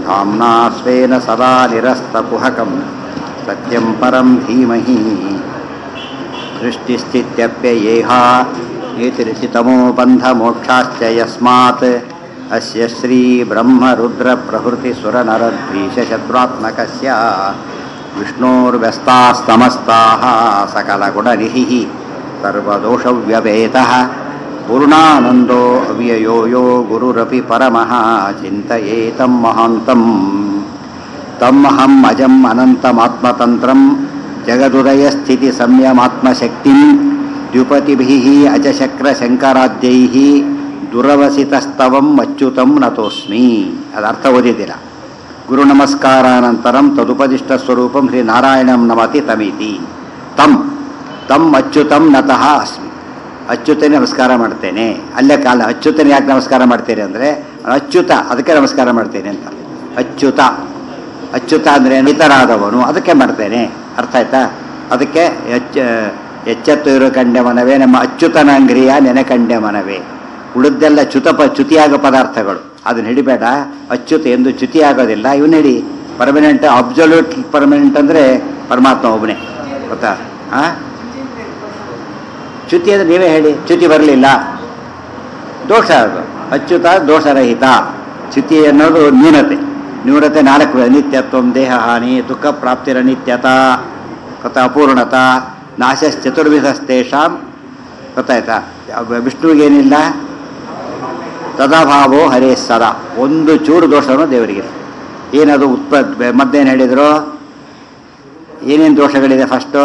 धाम्ना स्वेन सदा निरस्तकुहकं सत्यं परं धीमहि सृष्टिस्थित्यप्ययेहा एतिरचितमो बन्धमोक्षाश्च यस्मात् अस्य श्रीब्रह्मरुद्रप्रभृतिसुरनरद्वीषशत्रुरात्मकस्य विष्णोर्व्यस्तास्तमस्ताः सकलगुणनिधिः सर्वदोषव्यपेतः पूर्णानन्दो अव्ययो यो गुरुरपि परमः चिन्तयेतं महान्तम् तम् अहम् अजम् अनन्तमात्मतन्त्रं जगदुदयस्थितिसंयमात्मशक्तिं द्युपतिभिः अजशक्रशङ्कराद्यैः ದುರವಸಿತಸ್ತವಂ ಅಚ್ಯುತಂ ನತೋಸ್ಮಿ ಅದು ಅರ್ಥ ಓದಿದ್ದೀರ ಗುರು ನಮಸ್ಕಾರಾನಂತರಂ ತದುಪದಿಷ್ಟ ಸ್ವರೂಪಂ ಶ್ರೀ ನಾರಾಯಣಂ ನಮತಿ ತಮೀತಿ ತಮ್ ತಮ್ ಅಚ್ಯುತಂ ನತಃ ಅಸ್ಮಿ ಅಚ್ಯುತನೇ ನಮಸ್ಕಾರ ಮಾಡ್ತೇನೆ ಅಲ್ಲೇ ಕಾಲ ಅಚ್ಯುತನೇ ಯಾಕೆ ನಮಸ್ಕಾರ ಮಾಡ್ತೇನೆ ಅಂದರೆ ಅಚ್ಯುತ ಅದಕ್ಕೆ ನಮಸ್ಕಾರ ಮಾಡ್ತೇನೆ ಅಂತ ಅಚ್ಯುತ ಅಚ್ಯುತ ಅಂದರೆ ನಿತರಾದವನು ಅದಕ್ಕೆ ಮಾಡ್ತೇನೆ ಅರ್ಥ ಆಯ್ತಾ ಅದಕ್ಕೆ ಎಚ್ಚ ಎಚ್ಚೆತ್ತು ಇರೋ ಕಂಡೆ ಮನವೇ ನಮ್ಮ ಅಚ್ಯುತನ ಅಂಗ್ರಿಯ ನೆನೆ ಕಂಡೆ ಮನವೇ ಉಳಿದೆಲ್ಲ ಚ್ಯುತಪ ಚ್ಯುತಿಯಾಗೋ ಪದಾರ್ಥಗಳು ಅದನ್ನ ಹಿಡಿಬೇಡ ಅಚ್ಯುತ ಎಂದು ಚ್ಯುತಿ ಆಗೋದಿಲ್ಲ ಇವನ್ನ ಹಿಡಿ ಪರ್ಮನೆಂಟ್ ಅಬ್ಸಲ್ಯೂಟ್ ಪರ್ಮನೆಂಟ್ ಅಂದರೆ ಪರಮಾತ್ಮ ಒಬ್ಬನೇ ಗೊತ್ತಾ ಆ ಚ್ಯುತಿ ಅಂದರೆ ನೀವೇ ಹೇಳಿ ಚ್ಯುತಿ ಬರಲಿಲ್ಲ ದೋಷ ಅದು ಅಚ್ಯುತ ದೋಷರಹಿತ ಚ್ಯುತಿ ಅನ್ನೋದು ನ್ಯೂನತೆ ನ್ಯೂನತೆ ನಾಲ್ಕು ಅನಿತ್ಯತ್ವ ದೇಹ ಹಾನಿ ದುಃಖ ಪ್ರಾಪ್ತಿರನಿತ್ಯತ ಗೊತ್ತಾ ಅಪೂರ್ಣತ ನಾಶಶ್ಚತುರ್ವಿಧಸ್ತೇಷಾಂ ಗೊತ್ತಾಯ್ತಾ ವಿಷ್ಣುವಿಗೇನಿಲ್ಲ ತದಾಭಾವೋ ಹರೇ ಸದಾ ಒಂದು ಚೂರು ದೋಷನೂ ದೇವರಿಗೆ ಏನದು ಉತ್ಪ ಮದ್ದೇನು ಹೇಳಿದ್ರು ಏನೇನು ದೋಷಗಳಿದೆ ಫಸ್ಟು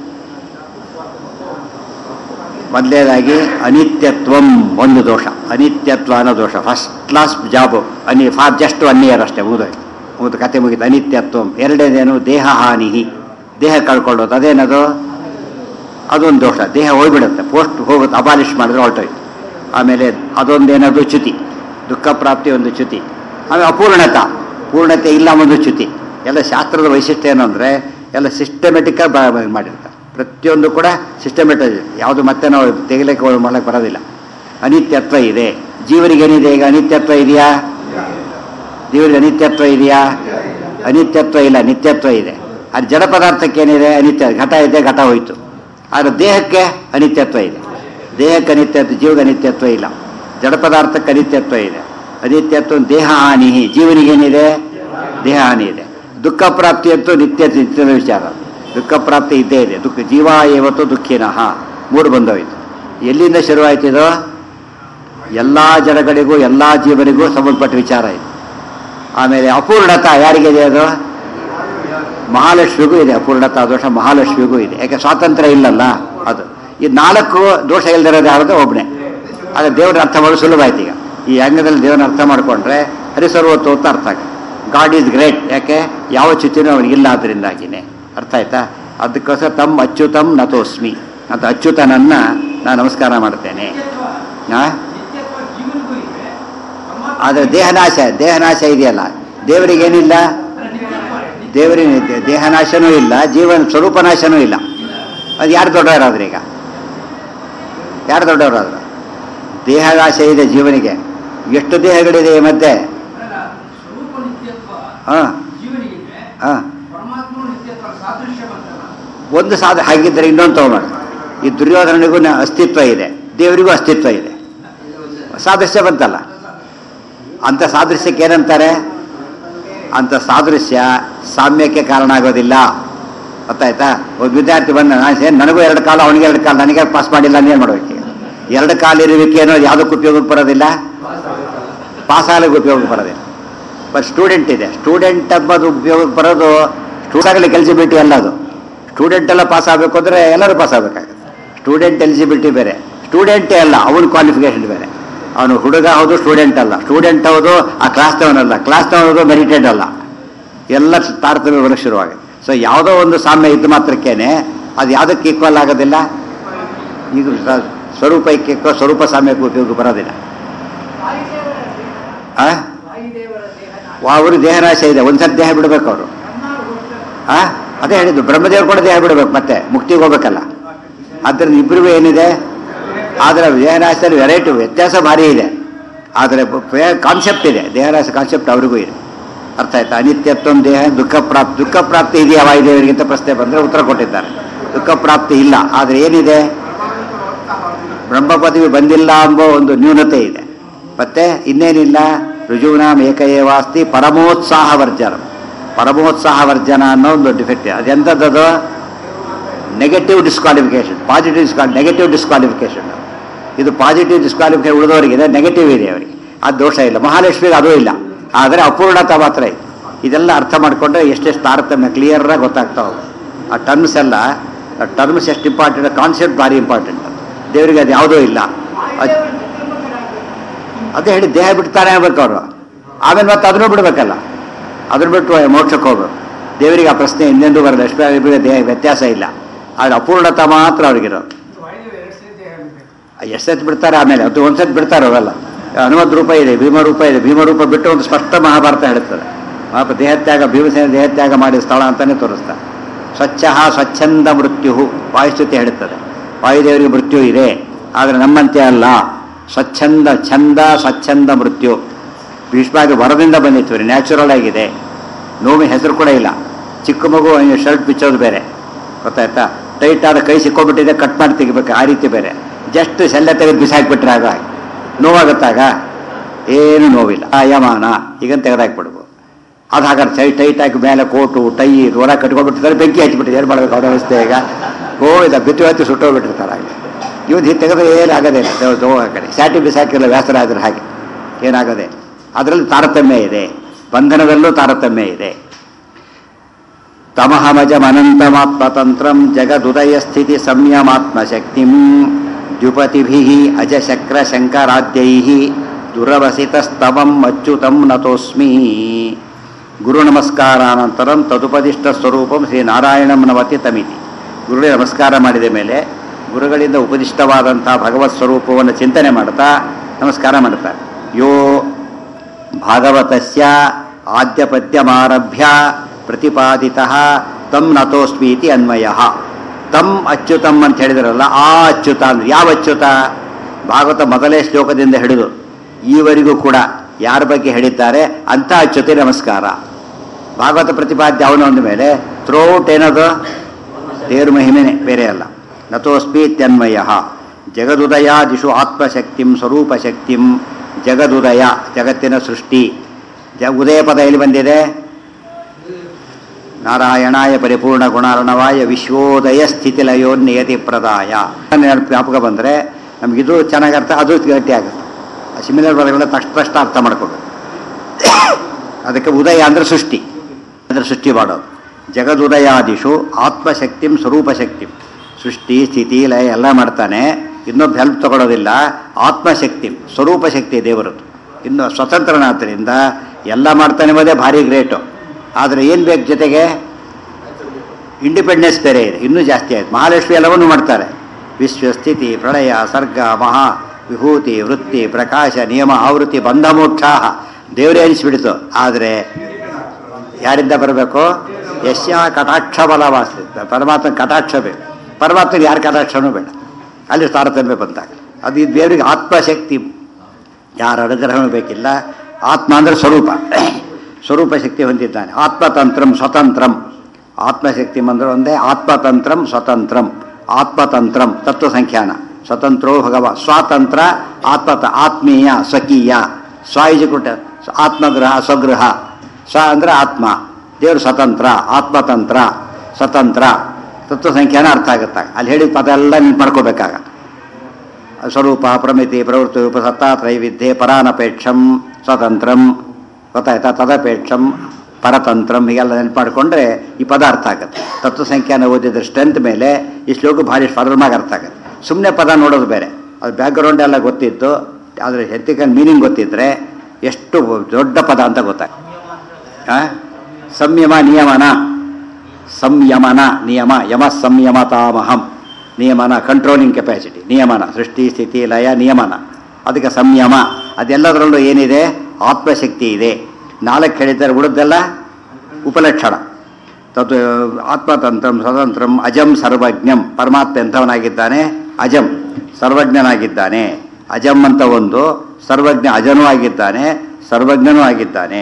ಮೊದಲೇದಾಗಿ ಅನಿತ್ಯತ್ವಂ ಒಂದು ದೋಷ ಅನಿತ್ಯತ್ವ ಅನ್ನೋ ದೋಷ ಫಸ್ಟ್ ಕ್ಲಾಸ್ ಜಾಬು ಅನಿ ಫಾರ್ ಜಸ್ಟ್ ಒನ್ ಇಯರ್ ಅಷ್ಟೇ ಮುಗಿದೋಯ್ತು ಮುಗಿದು ಕತೆ ಮುಗಿತು ಅನಿತ್ಯತ್ವಂ ಎರಡನೇದೇನು ದೇಹ ಹಾನಿ ದೇಹ ಕಳ್ಕೊಳ್ಳೋದು ಅದೇನದು ಅದೊಂದು ದೋಷ ದೇಹ ಹೋಗ್ಬಿಡುತ್ತೆ ಪೋಸ್ಟ್ ಹೋಗುತ್ತೆ ಅಬಾಲಿಷ್ ಮಾಡಿದ್ರೆ ಹೊರಟೋಯ್ತು ಆಮೇಲೆ ಅದೊಂದೇನದು ಚ್ಯುತಿ ದುಃಖ ಪ್ರಾಪ್ತಿ ಒಂದು ಚ್ಯುತಿ ಆಮೇಲೆ ಅಪೂರ್ಣತ ಪೂರ್ಣತೆ ಇಲ್ಲ ಒಂದು ಚ್ಯುತಿ ಎಲ್ಲ ಶಾಸ್ತ್ರದ ವೈಶಿಷ್ಟ್ಯ ಏನು ಅಂದರೆ ಎಲ್ಲ ಸಿಸ್ಟಮೆಟಿಕ್ಕಾಗಿ ಮಾಡಿರ್ತಾರೆ ಪ್ರತಿಯೊಂದು ಕೂಡ ಸಿಸ್ಟಮೆಟಿಕ್ ಯಾವುದು ಮತ್ತೆ ನಾವು ತೆಗಿಲಿಕ್ಕೆ ಮಾಡಕ್ಕೆ ಬರೋದಿಲ್ಲ ಅನಿತ್ಯತ್ವ ಇದೆ ಜೀವನಿಗೇನಿದೆ ಈಗ ಅನಿತ್ಯತ್ವ ಇದೆಯಾ ಜೀವನಿಗೆ ಅನಿತ್ಯತ್ವ ಇದೆಯಾ ಅನಿತ್ಯತ್ವ ಇಲ್ಲ ನಿತ್ಯತ್ವ ಇದೆ ಅದು ಜಡ ಪದಾರ್ಥಕ್ಕೇನಿದೆ ಅನಿತ್ಯ ಘಟ ಇದೆ ಘಟ ಹೋಯಿತು ಆದರೆ ದೇಹಕ್ಕೆ ಅನಿತ್ಯತ್ವ ಇದೆ ದೇಹಕ್ಕೆ ಅನಿತ್ಯತ್ವ ಜೀವಕ್ಕೆ ಅನಿತ್ಯತ್ವ ಇಲ್ಲ ಜಡ ಪದಾರ್ಥಕ್ಕೆ ಅನಿತ್ಯತ್ವ ಇದೆ ಅನಿತ್ಯತ್ವ ದೇಹ ಹಾನಿ ಜೀವನಿಗೇನಿದೆ ದೇಹ ಹಾನಿ ಇದೆ ದುಃಖ ಪ್ರಾಪ್ತಿ ಅಂತೂ ನಿತ್ಯ ನಿತ್ಯದ ವಿಚಾರ ದುಃಖ ಪ್ರಾಪ್ತಿ ಇದ್ದೇ ಇದೆ ದುಃಖ ಜೀವ ಯಾವತ್ತು ದುಃಖಿನಃ ಮೂರು ಬಂದೋಯ್ತು ಎಲ್ಲಿಂದ ಶುರುವಾಯ್ತು ಇದು ಎಲ್ಲ ಜಡಗಳಿಗೂ ಎಲ್ಲ ಜೀವನಿಗೂ ಸಂಬಂಧಪಟ್ಟ ವಿಚಾರ ಇದು ಆಮೇಲೆ ಅಪೂರ್ಣತ ಯಾರಿಗಿದೆ ಅದು ಮಹಾಲಕ್ಷ್ಮಿಗೂ ಇದೆ ಅಪೂರ್ಣತಾ ದೋಷ ಮಹಾಲಕ್ಷ್ಮಿಗೂ ಇದೆ ಯಾಕೆ ಸ್ವಾತಂತ್ರ್ಯ ಇಲ್ಲಲ್ಲ ಅದು ಈ ನಾಲ್ಕು ದೋಷ ಇಲ್ದಿರೋದು ಯಾವುದು ಒಬ್ಬನೇ ಆದರೆ ದೇವ್ರ ಅರ್ಥ ಮಾಡೋದು ಸುಲಭ ಆಯ್ತು ಈಗ ಈ ಅಂಗದಲ್ಲಿ ದೇವ್ರನ್ನ ಅರ್ಥ ಮಾಡಿಕೊಂಡ್ರೆ ಹರಿಸರ್ವತ್ತು ಅಂತ ಅರ್ಥ ಆಗುತ್ತೆ ಗಾಡ್ ಈಸ್ ಗ್ರೇಟ್ ಯಾಕೆ ಯಾವ ಚ್ಯುತಿನೂ ಅವನಿಗಿಲ್ಲ ಅದರಿಂದಾಗಿನೇ ಅರ್ಥ ಆಯ್ತಾ ಅದಕ್ಕೋಸ್ಕರ ತಮ್ಮ ಅಚ್ಯುತಂ ನತೋಸ್ಮಿ ಅಂತ ಅಚ್ಯುತನನ್ನ ನಾನು ನಮಸ್ಕಾರ ಮಾಡ್ತೇನೆ ಆದರೆ ದೇಹನಾಶ ದೇಹನಾಶ ಇದೆಯಲ್ಲ ದೇವರಿಗೇನಿಲ್ಲ ದೇವರಿಗೆ ದೇಹನಾಶನೂ ಇಲ್ಲ ಜೀವನ ಸ್ವರೂಪನಾಶನೂ ಇಲ್ಲ ಅದು ಯಾರು ದೊಡ್ಡವರಾದ್ರೆ ಈಗ ಯಾರು ದೊಡ್ಡವರಾದ್ರು ದೇಹನಾಶ ಇದೆ ಜೀವನಿಗೆ ಎಷ್ಟು ದೇಹಗಳಿದೆ ಮತ್ತೆ ಹಾಂ ಹಾಂ ಒಂದು ಸಾಧ ಹಾಗಿದ್ದರೆ ಇನ್ನೊಂದು ತಗೊಂಡು ಈ ದುರ್ಯೋಧನನಿಗೂ ಅಸ್ತಿತ್ವ ಇದೆ ದೇವರಿಗೂ ಅಸ್ತಿತ್ವ ಇದೆ ಸಾದೃಶ್ಯ ಬಂತಲ್ಲ ಅಂಥ ಸಾದೃಶ್ಯಕ್ಕೆ ಏನಂತಾರೆ ಅಂಥ ಸಾದೃಶ್ಯ ಸಾಮ್ಯಕ್ಕೆ ಕಾರಣ ಆಗೋದಿಲ್ಲ ಗೊತ್ತಾಯ್ತಾ ಒಬ್ಬ ವಿದ್ಯಾರ್ಥಿ ಬಂದ ನಾನು ನನಗೂ ಎರಡು ಕಾಲ ಅವನಿಗೆ ಎರಡು ಕಾಲ ನನಗೆ ಪಾಸ್ ಮಾಡಿಲ್ಲ ಏನು ಮಾಡ್ಬೇಕು ಎರಡು ಕಾಲ ಇರುವಿಕೆ ಅನ್ನೋದು ಯಾವುದಕ್ಕೆ ಉಪಯೋಗಕ್ಕೆ ಬರೋದಿಲ್ಲ ಪಾಸ್ ಆಗಲಿಕ್ಕೆ ಉಪಯೋಗಕ್ಕೆ ಬರೋದಿಲ್ಲ ಬಟ್ ಸ್ಟೂಡೆಂಟ್ ಇದೆ ಸ್ಟೂಡೆಂಟ್ ಅಂಬೋದು ಉಪಯೋಗಕ್ಕೆ ಬರೋದು ಸ್ಟೂಡೆಂಟ್ ಆಗಲಿಕ್ಕೆ ಎಲಿಜಿಬಿಲಿಟಿ ಅಲ್ಲ ಅದು ಸ್ಟೂಡೆಂಟ್ ಎಲ್ಲ ಪಾಸ್ ಆಗಬೇಕು ಅಂದರೆ ಎಲ್ಲರೂ ಪಾಸ್ ಆಗಬೇಕಾಗುತ್ತೆ ಸ್ಟೂಡೆಂಟ್ ಎಲಿಜಿಬಿಲಿಟಿ ಬೇರೆ ಸ್ಟೂಡೆಂಟೇ ಅಲ್ಲ ಅವನ ಕ್ವಾಲಿಫಿಕೇಷನ್ ಬೇರೆ ಅವನು ಹುಡುಗ ಹೌದು ಸ್ಟೂಡೆಂಟ್ ಅಲ್ಲ ಸ್ಟೂಡೆಂಟ್ ಹೌದು ಆ ಕ್ಲಾಸ್ನವನಲ್ಲ ಕ್ಲಾಸ್ನವನದು ಮೆರಿಟೆಡ್ ಅಲ್ಲ ಎಲ್ಲ ತಾರತಮ್ಯ ಬರೋಕ್ಕೆ ಶುರುವಾಗುತ್ತೆ ಸೊ ಯಾವುದೋ ಒಂದು ಸಾಮ್ಯ ಇದ್ದ ಮಾತ್ರಕ್ಕೇನೆ ಅದು ಯಾವುದಕ್ಕೆ ಈಕ್ವಲ್ ಆಗೋದಿಲ್ಲ ಈಗ ಸ್ವರೂಪಕ್ಕೆ ಸ್ವರೂಪ ಸಾಮ್ಯಕ್ಕೆ ಉಪಯೋಗ ಬರೋದಿಲ್ಲ ಆ ಅವರು ದೇಹನಾಶ ಇದೆ ಒಂದ್ಸರಿ ದೇಹ ಬಿಡಬೇಕು ಅವರು ಆ ಅದೇ ಹೇಳಿದ್ದು ಬ್ರಹ್ಮದೇವರು ಕೂಡ ದೇಹ ಬಿಡಬೇಕು ಮತ್ತೆ ಮುಕ್ತಿಗೆ ಹೋಗ್ಬೇಕಲ್ಲ ಆದ್ದರಿಂದ ಇಬ್ಬರಿಗೂ ಏನಿದೆ ಆದರೆ ದೇಹನಾಶದಲ್ಲಿ ವೆರೈಟಿ ವ್ಯತ್ಯಾಸ ಭಾರಿ ಇದೆ ಆದರೆ ಕಾನ್ಸೆಪ್ಟ್ ಇದೆ ದೇಹನಾಶ ಕಾನ್ಸೆಪ್ಟ್ ಅವ್ರಿಗೂ ಇದೆ ಅರ್ಥ ಆಯ್ತಾ ಅನಿತ್ಯತ್ವ ದೇಹ ದುಃಖ ಪ್ರಾಪ್ತಿ ದುಃಖ ಪ್ರಾಪ್ತಿ ಇದೆಯಾ ವಾಯುದೇವರಿಗಿಂತ ಪ್ರಶ್ನೆ ಬಂದರೆ ಉತ್ತರ ಕೊಟ್ಟಿದ್ದಾರೆ ದುಃಖ ಪ್ರಾಪ್ತಿ ಇಲ್ಲ ಆದರೆ ಏನಿದೆ ಬ್ರಹ್ಮ ಪದವಿ ಬಂದಿಲ್ಲ ಎಂಬ ಒಂದು ನ್ಯೂನತೆ ಇದೆ ಮತ್ತೆ ಇನ್ನೇನಿಲ್ಲ ರುಜುನಾಮ್ ಏಕಏವಾಸ್ತಿ ಪರಮೋತ್ಸಾಹ ವರ್ಜನ ಪರಮೋತ್ಸಾಹ ವರ್ಜನ ಅನ್ನೋ ಒಂದು ಡಿಫೆಕ್ಟ್ ಅದೆಂಥದ್ದು ನೆಗೆಟಿವ್ ಡಿಸ್ಕ್ವಾಲಿಫಿಕೇಶನ್ ಪಾಸಿಟಿವ್ ಡಿಸ್ಕ್ವಾ ನೆಗೆಟಿವ್ ಡಿಸ್ಕ್ವಾಲಿಫಿಕೇಶನ್ ಇದು ಪಾಸಿಟಿವ್ ಡಿಸ್ಕ್ವಾಲಿಫಿಕೇಶನ್ ಉಳಿದವರಿಗಿದೆ ನೆಗೆಟಿವ್ ಇದೆ ಅವರಿಗೆ ಅದು ದೋಷ ಇಲ್ಲ ಮಹಾಲಕ್ಷ್ಮಿಗೆ ಅದೂ ಇಲ್ಲ ಆದರೆ ಅಪೂರ್ಣತ ಮಾತ್ರ ಇದೆ ಇದೆಲ್ಲ ಅರ್ಥ ಮಾಡಿಕೊಂಡ್ರೆ ಎಷ್ಟೆಷ್ಟು ತಾರತಮ್ಯ ಕ್ಲಿಯರಾಗಿ ಗೊತ್ತಾಗ್ತಾ ಹೋಗುತ್ತೆ ಆ ಟರ್ಮ್ಸ್ ಎಲ್ಲ ಟರ್ಮ್ಸ್ ಎಷ್ಟು ಇಂಪಾರ್ಟೆಂಟ್ ಕಾನ್ಸೆಪ್ಟ್ ಭಾರಿ ಇಂಪಾರ್ಟೆಂಟ್ ದೇವರಿಗೆ ಅದು ಯಾವುದೂ ಇಲ್ಲ ಅದ್- ಅದೇ ಹೇಳಿ ದೇಹ ಬಿಡ್ತಾನೆ ಆಗ್ಬೇಕು ಅವರು ಆಮೇಲೆ ಮತ್ತೆ ಅದನ್ನು ಬಿಡಬೇಕಲ್ಲ ಅದನ್ನ ಬಿಟ್ಟು ಮೋಕ್ಷಕ್ಕೆ ಹೋಗ್ಬೇಕು ದೇವರಿಗೆ ಆ ಪ್ರಶ್ನೆ ಇನ್ನೆಂದೂ ಬರಲ್ಲ ಎಷ್ಟು ಇಬ್ಬರಿಗೆ ದೇಹ ವ್ಯತ್ಯಾಸ ಇಲ್ಲ ಆದರೆ ಅಪೂರ್ಣತ ಮಾತ್ರ ಅವ್ರಿಗಿರೋದು ಎಷ್ಟೆತ್ತು ಬಿಡ್ತಾರೆ ಆಮೇಲೆ ಅದು ಒಂದ್ಸತಿ ಬಿಡ್ತಾರೆ ಅವೆಲ್ಲ ಹನುಮದ್ ರೂಪ ಇದೆ ಭೀಮ ರೂಪ ಇದೆ ಭೀಮ ರೂಪ ಬಿಟ್ಟು ಒಂದು ಸ್ಪಷ್ಟ ಮಹಾಭಾರತ ಹೇಳ್ತಾರೆ ಮಹಾಪ ದೇಹತ್ಯಾಗ ಭೀಮಸೇನ ದೇಹತ್ಯಾಗ ಮಾಡಿದ ಸ್ಥಳ ಅಂತಾನೆ ತೋರಿಸ್ತಾರೆ ಸ್ವಚ್ಛ ಸ್ವಚ್ಛಂದ ಮೃತ್ಯು ವಾಯುಸ್ತುತಿ ಹೇಳ್ತದೆ ವಾಯುದೇವರಿಗೆ ಮೃತ್ಯು ಇದೆ ಆದರೆ ನಮ್ಮಂತೆ ಅಲ್ಲ ಸ್ವಚ್ಛಂದ ಛಂದ ಸ್ವಚ್ಛಂದ ಮೃತ್ಯು ಭೀಷ್ಮಾಗಿ ವರದಿಂದ ಬಂದಿತ್ತು ರೀ ನ್ಯಾಚುರಲ್ ಆಗಿದೆ ನೋವಿನ ಹೆಸರು ಕೂಡ ಇಲ್ಲ ಚಿಕ್ಕ ಮಗು ಶರ್ಟ್ ಬಿಚ್ಚೋದು ಬೇರೆ ಗೊತ್ತಾಯ್ತಾ ಟೈಟ್ ಆದ ಕೈ ಸಿಕ್ಕೋಬಿಟ್ಟಿದೆ ಕಟ್ ಮಾಡಿ ತೆಗಿಬೇಕು ಆ ರೀತಿ ಬೇರೆ ಜಸ್ಟ್ ಸೆಲ್ಲ ತೆಗೆದು ಬಿಸಾಕ್ಬಿಟ್ರೆ ಆಗ ನೋವಾಗುತ್ತಾಗ ಏನು ನೋವಿಲ್ಲ ಆಯಮಾನ ಈಗ ತೆಗೆದಾಕ್ಬಿಡ್ಬೋದು ಅದು ಹಾಗಾದ್ರೆ ಟೈ ಟೈಟ್ ಹಾಕಿ ಮೇಲೆ ಕೋಟು ಟೈ ದೂರ ಕಟ್ಕೊಂಡ್ಬಿಟ್ಟಿದ್ದಾರೆ ಬೆಂಕಿ ಹಚ್ಚಿಬಿಟ್ಟಿದೆ ಏನು ಮಾಡಬೇಕು ಅವ್ರ ವ್ಯವಸ್ಥೆ ಈಗ ಗೋವಿದ ಬಿತ್ತು ಹತ್ತಿ ಸುಟ್ಟೋಗ್ಬಿಟ್ಟಿರ್ತಾರೆ ಹಾಗೆ ಇವತ್ತು ಹೀಗೆ ತೆಗೆದ್ರೆ ಏನು ಆಗೋದೇ ಇಲ್ಲ ದೇವ್ರು ತಗೋ ಆ ಕಡೆ ಸ್ಯಾಟಿ ಬಿಸಾಕಿರಲ್ಲ ವ್ಯಾಸರಾದ್ರೆ ಹಾಗೆ ಏನಾಗೋದೇ ಅದರಲ್ಲಿ ತಾರತಮ್ಯ ಇದೆ ಬಂಧನದಲ್ಲೂ ತಾರತಮ್ಯ ಇದೆ ತಮಹಮಜಮನಂತಮಾತ್ಮತಂತ್ರಂ ಜಗದುದಯ ಸ್ಥಿತಿ ಸಂಯಮಾತ್ಮಶಕ್ತಿಂ ದ್ಯುಪತಿಭಿ ಅಜಶಕ್ರ ಶಂಕರಾದ್ಯೈ ದುರವಸಿತಸ್ತವಂ ಅಚ್ಯುತಂ ನತೋಸ್ಮಿ ಗುರು ನಮಸ್ಕಾರಾನಂತರಂ ತದುಪದಿಷ್ಟ ಸ್ವರೂಪಂ ಶ್ರೀ ನಾರಾಯಣಂ ನವತಿ ತಮಿತಿ ಗುರುಗಳಿಗೆ ನಮಸ್ಕಾರ ಮಾಡಿದ ಮೇಲೆ ಗುರುಗಳಿಂದ ಉಪದಿಷ್ಟವಾದಂಥ ಭಗವತ್ ಸ್ವರೂಪವನ್ನು ಚಿಂತನೆ ಮಾಡ್ತಾ ನಮಸ್ಕಾರ ಮಾಡ್ತಾರೆ ಯೋ ಭಾಗವತಸ್ಯ ಆದ್ಯ ಪದ್ಯಮಾರಭ್ಯ ಪ್ರತಿಪಾದಿತ ತಮ್ ನತೋಸ್ಮಿ ಇತಿ ಅನ್ವಯ ತಮ್ ಅಚ್ಯುತಂ ಅಂತ ಹೇಳಿದ್ರಲ್ಲ ಆ ಅಚ್ಯುತ ಅಂದ್ರೆ ಯಾವ ಅಚ್ಯುತ ಭಾಗವತ ಮೊದಲೇ ಶ್ಲೋಕದಿಂದ ಹಿಡಿದು ಈವರೆಗೂ ಕೂಡ ಯಾರ ಬಗ್ಗೆ ಹೇಳಿದ್ದಾರೆ ಅಂತ ಅಚ್ಯುತಿ ನಮಸ್ಕಾರ ಭಾಗವತ ಪ್ರತಿಪಾದ್ಯ ಅವನು ಅಂದ ಮೇಲೆ ಥ್ರೋಟ್ ಏನದು ದೇವ್ರ ಮಹಿಮೆನೆ ಬೇರೆ ಅಲ್ಲ ನತೋಸ್ಮಿ ಇತ್ಯನ್ವಯ ಜಗದುದಯಾದಿಷು ಆತ್ಮಶಕ್ತಿಂ ಸ್ವರೂಪಶಕ್ತಿಂ ಜಗದುದಯ ಜಗತ್ತಿನ ಸೃಷ್ಟಿ ಜ ಉದಯ ಪದ ಎಲ್ಲಿ ಬಂದಿದೆ ನಾರಾಯಣಾಯ ಪರಿಪೂರ್ಣ ಗುಣಾರ್ಣವಾಯ ವಿಶ್ವೋದಯ ಸ್ಥಿತಿಲಯೋ ನಿಯತಿ ಪ್ರದಾಯ ನೆನಪು ಜ್ಞಾಪಕ ಬಂದರೆ ನಮಗಿದು ಚೆನ್ನಾಗಿ ಅರ್ಥ ಅದು ಗಟ್ಟಿ ಆಗುತ್ತೆ ಸಿಮಿಲರ್ ಪದಗಳನ್ನ ತಕ್ಷಣ ತಕ್ಷಣ ಅರ್ಥ ಮಾಡ್ಕೋಬೇಕು ಅದಕ್ಕೆ ಉದಯ ಅಂದರೆ ಸೃಷ್ಟಿ ಅಂದರೆ ಸೃಷ್ಟಿ ಮಾಡೋದು ಜಗದುದಯಾದಿಷು ಆತ್ಮಶಕ್ತಿಂ ಸ್ವರೂಪಶಕ್ತಿ ಸೃಷ್ಟಿ ಸ್ಥಿತಿ ಲಯ ಎಲ್ಲ ಮಾಡ್ತಾನೆ ಇನ್ನೊಬ್ಬ ಹೆಲ್ಪ್ ತಗೊಳ್ಳೋದಿಲ್ಲ ಆತ್ಮಶಕ್ತಿ ಸ್ವರೂಪ ಶಕ್ತಿ ದೇವರದ್ದು ಇನ್ನು ಸ್ವತಂತ್ರನಾದ್ದರಿಂದ ಎಲ್ಲ ಮಾಡ್ತಾನೆ ಎಂಬುದೇ ಭಾರಿ ಗ್ರೇಟು ಆದರೆ ಏನು ಬೇಕು ಜೊತೆಗೆ ಇಂಡಿಪೆಂಡೆನ್ಸ್ ಬೇರೆ ಇದೆ ಇನ್ನೂ ಜಾಸ್ತಿ ಆಯ್ತು ಮಹಾಲಕ್ಷ್ಮಿ ಎಲ್ಲವನ್ನೂ ಮಾಡ್ತಾರೆ ವಿಶ್ವ ಸ್ಥಿತಿ ಪ್ರಳಯ ಸರ್ಗ ಮಹಾ ವಿಭೂತಿ ವೃತ್ತಿ ಪ್ರಕಾಶ ನಿಯಮ ಆವೃತ್ತಿ ಬಂಧ ಮೋಕ್ಷ ದೇವರೇ ಅನಿಸ್ಬಿಡ್ತು ಆದರೆ ಯಾರಿಂದ ಬರಬೇಕು ಯಶ್ಯ ಕಟಾಕ್ಷ ಬಲವಾಸಿ ಪರಮಾತ್ಮ ಕಟಾಕ್ಷ ಬೇಕು ಪರಮಾತ್ಮಗೆ ಯಾರ ಕಟಾಕ್ಷನೂ ಬೇಡ ಅಲ್ಲಿ ತಾರತಮ್ಯ ಬಂದಾಗ ಅದು ಈ ದೇವರಿಗೆ ಆತ್ಮಶಕ್ತಿ ಯಾರ ಅನುಗ್ರಹವೂ ಬೇಕಿಲ್ಲ ಆತ್ಮ ಅಂದರೆ ಸ್ವರೂಪ ಸ್ವರೂಪ ಶಕ್ತಿ ಹೊಂದಿದ್ದಾನೆ ಆತ್ಮತಂತ್ರಂ ಸ್ವತಂತ್ರಂ ಆತ್ಮಶಕ್ತಿ ಅಂದ್ರೆ ಒಂದೇ ಆತ್ಮತಂತ್ರಂ ಸ್ವತಂತ್ರಂ ಆತ್ಮತಂತ್ರಂ ತತ್ವ ಸಂಖ್ಯಾನ ಸ್ವತಂತ್ರೋ ಭಗವ ಸ್ವಾತಂತ್ರ ಆತ್ಮತ ಆತ್ಮೀಯ ಸ್ವಕೀಯ ಸ್ವಾಯುಜಕುಟ ಆತ್ಮಗೃಹ ಸ್ವಗೃಹ ಸ್ವ ಅಂದರೆ ಆತ್ಮ ದೇವರು ಸ್ವತಂತ್ರ ಆತ್ಮತಂತ್ರ ಸ್ವತಂತ್ರ ತತ್ವ ಸಂಖ್ಯಾನ ಅರ್ಥ ಆಗುತ್ತೆ ಅಲ್ಲಿ ಹೇಳಿದ ಪದ ಎಲ್ಲ ನೀವು ಮಾಡ್ಕೋಬೇಕಾಗ ಸ್ವರೂಪ ಪ್ರಮಿತಿ ಪ್ರವೃತ್ತಿ ರೂಪ ಸತ್ತಾ ತ್ರೈವಿದ್ಯೆ ಪರಾನಪೇಕ್ಷಂ ಸ್ವತಂತ್ರಂ ಗೊತ್ತಾಯ್ತಾ ತದಪೇಕ್ಷಂ ಪರತಂತ್ರಂ ಹೀಗೆಲ್ಲ ನೆನಪು ಮಾಡಿಕೊಂಡ್ರೆ ಈ ಪದ ಅರ್ಥ ಆಗುತ್ತೆ ತತ್ವ ಸಂಖ್ಯಾನ ಓದಿದ್ರೆ ಸ್ಟ್ರೆಂತ್ ಮೇಲೆ ಈ ಶ್ಲೋಕ ಭಾರಿ ಫರ್ಮಾಗಿ ಅರ್ಥ ಆಗುತ್ತೆ ಸುಮ್ಮನೆ ಪದ ನೋಡೋದು ಬೇರೆ ಅದು ಬ್ಯಾಕ್ಗ್ರೌಂಡ್ ಎಲ್ಲ ಗೊತ್ತಿದ್ದು ಆದರೆ ಹೆತ್ತಿಕನ್ ಮೀನಿಂಗ್ ಗೊತ್ತಿದ್ರೆ ಎಷ್ಟು ದೊಡ್ಡ ಪದ ಅಂತ ಗೊತ್ತಾಗ ಸಂಯಮ ನಿಯಮನ ಸಂಯಮನ ನಿಯಮ ಯಮ ಸಂಯಮತಾಮಹಂ ನಿಯಮನ ಕಂಟ್ರೋಲಿಂಗ್ ಕೆಪಾಸಿಟಿ ನಿಯಮನ ಸೃಷ್ಟಿ ಸ್ಥಿತಿ ಲಯ ನಿಯಮನ ಅದಕ್ಕೆ ಸಂಯಮ ಅದೆಲ್ಲದರಲ್ಲೂ ಏನಿದೆ ಆತ್ಮಶಕ್ತಿ ಇದೆ ನಾಲ್ಕು ಹೇಳಿದ್ದಾರೆ ಉಳಿದೆಲ್ಲ ಉಪಲಕ್ಷಣ ತತ್ ಆತ್ಮತಂತ್ರಂ ಸ್ವತಂತ್ರಂ ಅಜಂ ಸರ್ವಜ್ಞಂ ಪರಮಾತ್ಮ ಎಂಥವನಾಗಿದ್ದಾನೆ ಅಜಂ ಸರ್ವಜ್ಞನಾಗಿದ್ದಾನೆ ಅಜಂ ಅಂತ ಒಂದು ಸರ್ವಜ್ಞ ಅಜನೂ ಆಗಿದ್ದಾನೆ ಸರ್ವಜ್ಞನೂ ಆಗಿದ್ದಾನೆ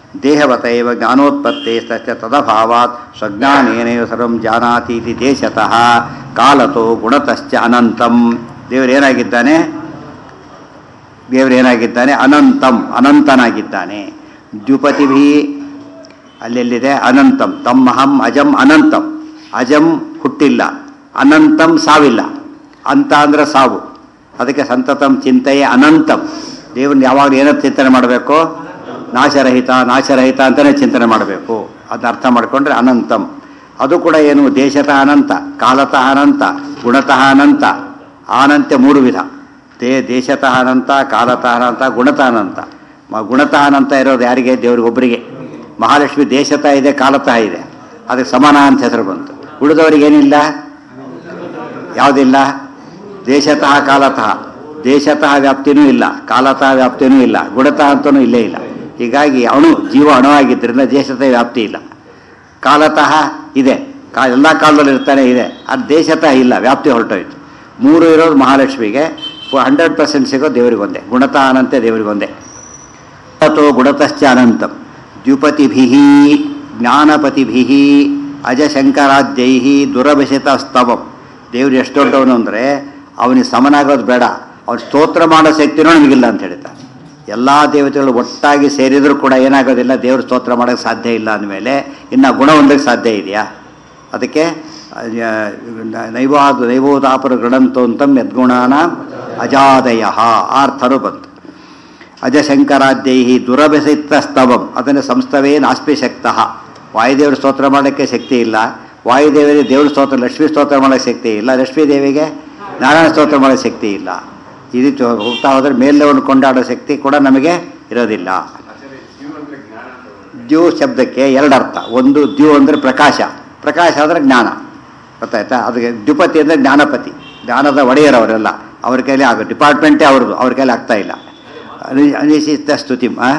ದೇಹವತ ಇವ ಜ್ಞಾನೋತ್ಪತ್ತಿ ತಸ್ಯ ತದಭಾವಾತ್ ಸ್ವಜ್ಞಾನೇನೈವ ಸರ್ವಂ ಜಾನಾತಿ ಇತಿ ದೇಶತಃ ಕಾಲತೋ ಗುಣತಶ್ಚ ಅನಂತಂ ದೇವರೇನಾಗಿದ್ದಾನೆ ದೇವರೇನಾಗಿದ್ದಾನೆ ಅನಂತಂ ಅನಂತನಾಗಿದ್ದಾನೆ ದ್ಯುಪತಿಭಿ ಅಲ್ಲೆಲ್ಲಿದೆ ಅನಂತಂ ತಮ್ಮಹಂ ಅಜಂ ಅನಂತಂ ಅಜಂ ಹುಟ್ಟಿಲ್ಲ ಅನಂತಂ ಸಾವಿಲ್ಲ ಅಂತ ಅಂದ್ರೆ ಸಾವು ಅದಕ್ಕೆ ಸಂತತಂ ಚಿಂತೆಯೇ ಅನಂತಂ ದೇವ್ರನ್ನ ಯಾವಾಗ ಏನೋ ಚಿಂತನೆ ಮಾಡಬೇಕು ನಾಶರಹಿತ ನಾಶರಹಿತ ಅಂತಲೇ ಚಿಂತನೆ ಮಾಡಬೇಕು ಅದನ್ನ ಅರ್ಥ ಮಾಡಿಕೊಂಡ್ರೆ ಅನಂತಂ ಅದು ಕೂಡ ಏನು ದೇಶತಃ ಅನಂತ ಕಾಲತಃ ಅನಂತ ಗುಣತಃ ಅನಂತ ಆನಂತ್ಯ ಮೂರು ವಿಧ ದೇ ದೇಶತಃ ಅನಂತ ಕಾಲತಃ ಅನಂತ ಗುಣತಃ ಅನಂತ ಮ- ಗುಣತಃ ಅನಂತ ಇರೋದು ಯಾರಿಗೆ ದೇವ್ರಿಗೊಬ್ಬರಿಗೆ ಮಹಾಲಕ್ಷ್ಮಿ ದೇಶತಃ ಇದೆ ಕಾಲತಃ ಇದೆ ಅದಕ್ಕೆ ಸಮಾನ ಅಂತ ಹೆಸರು ಬಂತು ಉಳಿದವರಿಗೆ ಏನಿಲ್ಲ ಯಾವುದಿಲ್ಲ ದೇಶತಃ ಕಾಲತಃ ದೇಶತಃ ವ್ಯಾಪ್ತಿನೂ ಇಲ್ಲ ಕಾಲತಃ ವ್ಯಾಪ್ತಿನೂ ಇಲ್ಲ ಗುಣತಃ ಅಂತನೂ ಇಲ್ಲೇ ಇಲ್ಲ ಹೀಗಾಗಿ ಅಣು ಜೀವ ಅಣುವಾಗಿದ್ದರಿಂದ ದೇಶತಃ ವ್ಯಾಪ್ತಿ ಇಲ್ಲ ಕಾಲತಃ ಇದೆ ಕಾ ಎಲ್ಲ ಕಾಲದಲ್ಲಿ ಇರ್ತಾನೆ ಇದೆ ಅದು ದೇಶತಃ ಇಲ್ಲ ವ್ಯಾಪ್ತಿ ಹೊರಟೋಯ್ತು ಮೂರು ಇರೋದು ಮಹಾಲಕ್ಷ್ಮಿಗೆ ಹಂಡ್ರೆಡ್ ಪರ್ಸೆಂಟ್ ಸಿಗೋ ದೇವರಿಗೊಂದೇ ಗುಣತಃ ಅನಂತೆ ದೇವರಿಗೊಂದೇ ತಥೋ ಗುಣತಶ್ಚ ಅನಂತಂ ದ್ಯುಪತಿಭಿ ಜ್ಞಾನಪತಿಭಿ ಅಜಶಂಕರಾದ್ಯೈ ದುರಭಿಷಿತ ಸ್ತವಂ ದೇವ್ರು ಎಷ್ಟು ದೊಡ್ಡವನು ಅಂದರೆ ಅವನಿಗೆ ಸಮನಾಗೋದು ಬೇಡ ಅವ್ನು ಸ್ತೋತ್ರ ಮಾಡೋ ಶಕ್ತಿನೂ ನಮಗಿಲ್ಲ ಅಂತ ಹೇಳ್ತಾರೆ ಎಲ್ಲ ದೇವತೆಗಳು ಒಟ್ಟಾಗಿ ಸೇರಿದರೂ ಕೂಡ ಏನಾಗೋದಿಲ್ಲ ದೇವ್ರ ಸ್ತೋತ್ರ ಮಾಡೋಕ್ಕೆ ಸಾಧ್ಯ ಇಲ್ಲ ಅಂದಮೇಲೆ ಇನ್ನು ಗುಣ ಹೊಂದಕ್ಕೆ ಸಾಧ್ಯ ಇದೆಯಾ ಅದಕ್ಕೆ ನೈವಾದ ನೈವೋದಾಪರ ಗೃಣಂತೋಂತಂ ಯದ್ಗುಣಾನ ಅಜಾದಯ ಆರ್ಥರು ಬಂತು ಅಜಶಂಕರಾದ್ಯೈ ದುರಭಿಸಿತ್ತ ಸ್ತವಂ ಅದನ್ನು ಸಂಸ್ಥವೇ ನಾಸ್ಪಿ ಶಕ್ತಃ ವಾಯುದೇವರು ಸ್ತೋತ್ರ ಮಾಡೋಕ್ಕೆ ಶಕ್ತಿ ಇಲ್ಲ ವಾಯುದೇವರಿಗೆ ದೇವ್ರ ಸ್ತೋತ್ರ ಲಕ್ಷ್ಮೀ ಸ್ತೋತ್ರ ಮಾಡೋಕ್ಕೆ ಶಕ್ತಿ ಇಲ್ಲ ಲಕ್ಷ್ಮೀ ದೇವಿಗೆ ನಾರಾಯಣ ಸ್ತೋತ್ರ ಮಾಡೋಕ್ಕೆ ಶಕ್ತಿ ಇಲ್ಲ ಈ ರೀತಿ ಹೋಗ್ತಾ ಹೋದರೆ ಮೇಲ್ನವನ್ನು ಕೊಂಡಾಡೋ ಶಕ್ತಿ ಕೂಡ ನಮಗೆ ಇರೋದಿಲ್ಲ ದ್ಯು ಶಬ್ದಕ್ಕೆ ಎರಡು ಅರ್ಥ ಒಂದು ದ್ಯು ಅಂದರೆ ಪ್ರಕಾಶ ಪ್ರಕಾಶ ಅಂದರೆ ಜ್ಞಾನ ಗೊತ್ತಾಯ್ತಾ ಅದಕ್ಕೆ ದ್ಯುಪತಿ ಅಂದರೆ ಜ್ಞಾನಪತಿ ಜ್ಞಾನದ ಒಡೆಯರವರೆಲ್ಲ ಅವ್ರ ಕೈಲಿ ಆಗ ಡಿಪಾರ್ಟ್ಮೆಂಟೇ ಅವ್ರದ್ದು ಅವ್ರ ಕೈಲಿ ಆಗ್ತಾ ಇಲ್ಲ ಅನಿ ಅನಿಶ್ಚಿತ ಸ್ತುತಿ ಆ?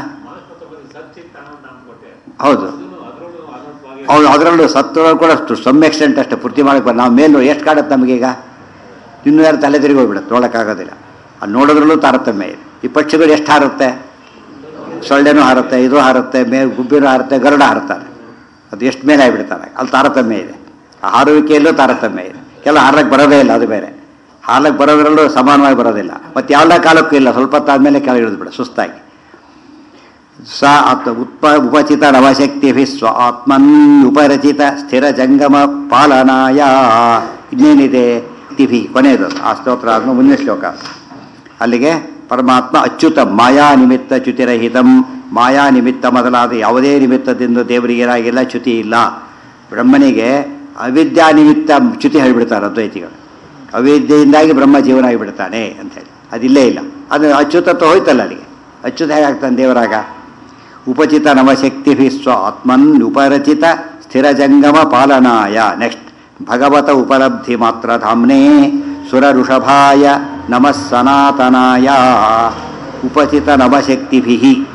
ಹೌದು ಹೌದು ಅದರಲ್ಲೂ ಸತ್ತೊಳಗೆ ಕೂಡ ಅಷ್ಟು ಸಮ್ ಎಕ್ಸ್ಟೆಂಟ್ ಅಷ್ಟೇ ಪೂರ್ತಿ ಮಾಡಕ್ಕೆ ಬರ ನಾವು ಮೇಲು ಎಷ್ಟು ಕಾಡುತ್ತೆ ನಮಗೀಗ ಇನ್ನೂ ಯಾರು ತಲೆ ತಿರುಗಿ ಹೋಗ್ಬಿಡುತ್ತೆ ನೋಡೋಕ್ಕಾಗೋದಿಲ್ಲ ಅದು ನೋಡೋದ್ರಲ್ಲೂ ತಾರತಮ್ಯ ಇದೆ ಈ ಪಕ್ಷಿಗಳು ಎಷ್ಟು ಹಾರುತ್ತೆ ಸೊಳ್ಳೆನೂ ಹಾರುತ್ತೆ ಇದು ಹಾರುತ್ತೆ ಮೇ ಗುಬ್ಬಿನೂ ಹಾರುತ್ತೆ ಗರುಡ ಹಾರುತ್ತಾರೆ ಅದು ಎಷ್ಟು ಮೇಲೆ ಆಗಿಬಿಡ್ತಾರೆ ಅಲ್ಲಿ ತಾರತಮ್ಯ ಇದೆ ಆ ಹಾರುವಿಕೆಯಲ್ಲೂ ತಾರತಮ್ಯ ಇದೆ ಕೆಲ ಹಾರಕ್ಕೆ ಬರೋದೇ ಇಲ್ಲ ಅದು ಬೇರೆ ಹಾಲಕ್ಕೆ ಬರೋದ್ರಲ್ಲೂ ಸಮಾನವಾಗಿ ಬರೋದಿಲ್ಲ ಮತ್ತು ಯಾವ್ದ ಕಾಲಕ್ಕೂ ಇಲ್ಲ ಸ್ವಲ್ಪ ಹೊತ್ತಾದ್ಮೇಲೆ ಕೆಳಗೆ ಇಳಿದ್ಬಿಡ ಸುಸ್ತಾಗಿ ಸ ಆತ್ ಉತ್ಪ ಉಪಚಿತ ನವಶಕ್ತಿಭಿ ಸ್ವ ಆತ್ಮನ್ ಉಪರಚಿತ ಸ್ಥಿರ ಜಂಗಮ ಪಾಲನಾಯ ಇನ್ನೇನಿದೆ ತಿಭಿ ಕೊನೆಯದು ಆ ಸ್ತೋತ್ರ ಆದ್ಮೇಲೆ ಮುಂದಿನ ಶ್ಲೋಕ ಅಲ್ಲಿಗೆ ಪರಮಾತ್ಮ ಅಚ್ಯುತ ಮಾಯಾ ನಿಮಿತ್ತ ಚ್ಯುತಿರಹಿತಂ ಮಾಯಾ ನಿಮಿತ್ತ ಮೊದಲಾದ ಯಾವುದೇ ನಿಮಿತ್ತದಿಂದ ದೇವರಿಗೆ ಏನಾಗಿಲ್ಲ ಚ್ಯುತಿ ಇಲ್ಲ ಬ್ರಹ್ಮನಿಗೆ ಅವಿದ್ಯಾ ನಿಮಿತ್ತ ಚ್ಯುತಿ ಹೇಳಿಬಿಡ್ತಾರೆ ಅದ್ವೈತಿಗಳು ಅವಿದ್ಯೆಯಿಂದಾಗಿ ಬ್ರಹ್ಮ ಜೀವನ ಆಗಿಬಿಡ್ತಾನೆ ಅಂತೇಳಿ ಅದಿಲ್ಲೇ ಇಲ್ಲ ಅದು ಅಚ್ಯುತತ್ವ ಹೋಯ್ತಲ್ಲ ಅಲ್ಲಿಗೆ ಅಚ್ಯುತ ಹೇಗಾಗ್ತಾನೆ ದೇವರಾಗ ಉಪಚಿತ ನವಶಕ್ತಿ ಸ್ವ ಆತ್ಮನ್ ಉಪರಚಿತ ಸ್ಥಿರಜಂಗಮ ಪಾಲನಾಯ ನೆಕ್ಸ್ಟ್ ಭಗವತ ಉಪಲಬ್ಧಿ ಮಾತ್ರ ಧಾಮ್ನೇ ಸುರ ಋಷಭಾಯ ನಮಃ ಸನಾತನಾಯ ಉಪಚಿತ ನವಶಕ್ತಿಭಿ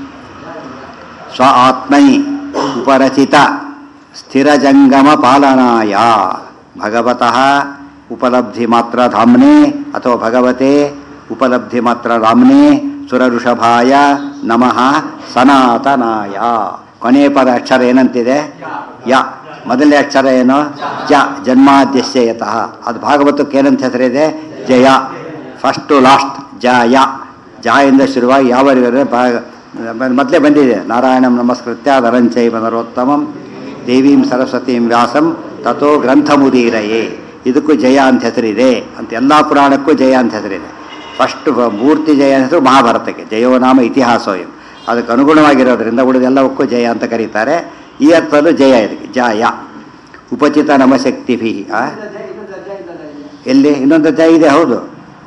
ಸ್ವ ಆತ್ಮೈ ಉಪರಚಿತ ಸ್ಥಿರಜಂಗಮ ಪಾಲನಾಯ ಭಗವತಃ ಉಪಲಬ್ಧಿ ಮಾತ್ರ ಧಾಮ್ನೆ ಅಥವಾ ಭಗವತೆ ಉಪಲಬ್ಧಿ ಮಾತ್ರ ಧಾಮ್ನೆ ಸುರಋಷಭಾಯ ನಮಃ ಸನಾತನಾಯ ಕೊನೆಯ ಪದ ಅಕ್ಷರ ಏನಂತಿದೆ ಯ ಮೊದಲನೇ ಅಕ್ಷರ ಏನು ಜ ಜನ್ಮಾದ್ಯಸ್ಯ ಯತಃ ಅದು ಭಾಗವತಕ್ಕೆ ಏನಂತ ಹೆಸರಿದೆ ಜಯ ಫಸ್ಟ್ ಟು ಲಾಸ್ಟ್ ಜಯ ಜ ಇಂದ ಶುರುವಾಗಿ ಯಾವರಿವರೆ ಭಾಗ ಮೊದಲೇ ಬಂದಿದೆ ನಾರಾಯಣಂ ನಮಸ್ಕೃತ್ಯ ಧರಂಚೈವ ನರೋತ್ತಮಂ ದೇವೀಂ ಸರಸ್ವತೀಂ ವ್ಯಾಸಂ ತಥೋ ಗ್ರಂಥಮುದೀರಯೇ ಇದಕ್ಕೂ ಜಯ ಅಂತ ಹೆಸರಿದೆ ಅಂತ ಎಲ್ಲ ಪುರಾಣಕ್ಕೂ ಜಯ ಅಂತ ಹೆಸರಿದೆ ಫಸ್ಟ್ ಮೂರ್ತಿ ಜಯ ಹೆಸರು ಮಹಾಭಾರತಕ್ಕೆ ಜಯೋ ನಾಮ ಇತಿಹಾಸೋಯಂ ಅದಕ್ಕೆ ಅನುಗುಣವಾಗಿರೋದ್ರಿಂದ ಉಳಿದೆಲ್ಲವಕ್ಕೂ ಜಯ ಅಂತ ಕರೀತಾರೆ ಈ ಅರ್ಥದಲ್ಲೂ ಜಯ ಇದಕ್ಕೆ ಜಯ ಉಪಚಿತ ನಮಶಕ್ತಿಭಿ ಆ? ಎಲ್ಲಿ ಇನ್ನೊಂದು ಜಯ ಇದೆ ಹೌದು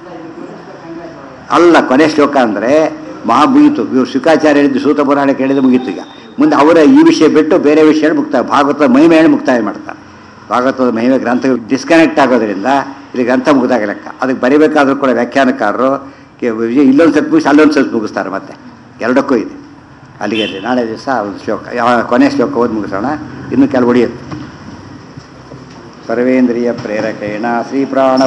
ಅಲ್ಲ ಕೊನೆ ಶ್ಲೋಕ ಅಂದರೆ ಮಹಾ ಮುಗೀತು ಇವ್ರು ಶುಕಾಚಾರ್ಯ ಹೇಳಿದ್ದು ಸೂತ ಪುರಾಣ ಕೇಳಿದ್ದು ಮುಗೀತು ಈಗ ಮುಂದೆ ಅವರ ಈ ವಿಷಯ ಬಿಟ್ಟು ಬೇರೆ ವಿಷಯ ಮುಕ್ತಾಯ ಭಾಗವತದ ಮಹಿಮೆ ಹೇಳಿ ಮುಕ್ತಾಯ ಮಾಡ್ತಾರೆ ಭಾಗವತದ ಮಹಿಮೆ ಗ್ರಂಥಗಳು ಡಿಸ್ಕನೆಕ್ಟ್ ಆಗೋದ್ರಿಂದ ಇಲ್ಲಿ ಗ್ರಂಥ ಮುಗಿದಾಗ ಲೆಕ್ಕ ಅದಕ್ಕೆ ಬರಿಬೇಕಾದ್ರೂ ಕೂಡ ವ್ಯಾಖ್ಯಾನಕಾರರು ಕೆ- ಇಲ್ಲೊಂದು ಸತ್ ಮುಗಿಸಿ ಅಲ್ಲೊಂದು ಸತ್ ಮುಗಿಸ್ತಾರೆ ಮತ್ತೆ ಎರಡಕ್ಕೂ ಇದೆ ಅಲ್ಲಿಗೆ ಇರಲಿ ನಾಳೆ ದಿವಸ ಒಂದು ಶ್ಲೋಕ ಯಾವ ಕೊನೆ ಶ್ಲೋಕ ಓದಿ ಮುಗಿಸೋಣ ಇನ್ನು ಕೆಲವು ಉಳಿಯುತ್ತೆ ಸರ್ವೇಂದ್ರಿಯ ಪ್ರೇರಕೇಣ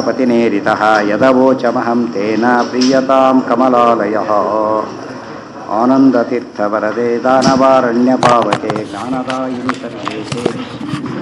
ಶ್ರೀಪ್ರಾಣಪತಿನೇರಿತಃ ಯದವೋಚಮಹಂ ತೇನ ಪ್ರೀಯತಾಂ ಕಮಲಾಲಯ ಆನಂದತೀರ್ಥವರದೆ ದಾನವಾರಣ್ಯ ಪಾವಕೆ ಜ್ಞಾನದಾಯಿನಿ ಸರ್ವೇಶೇ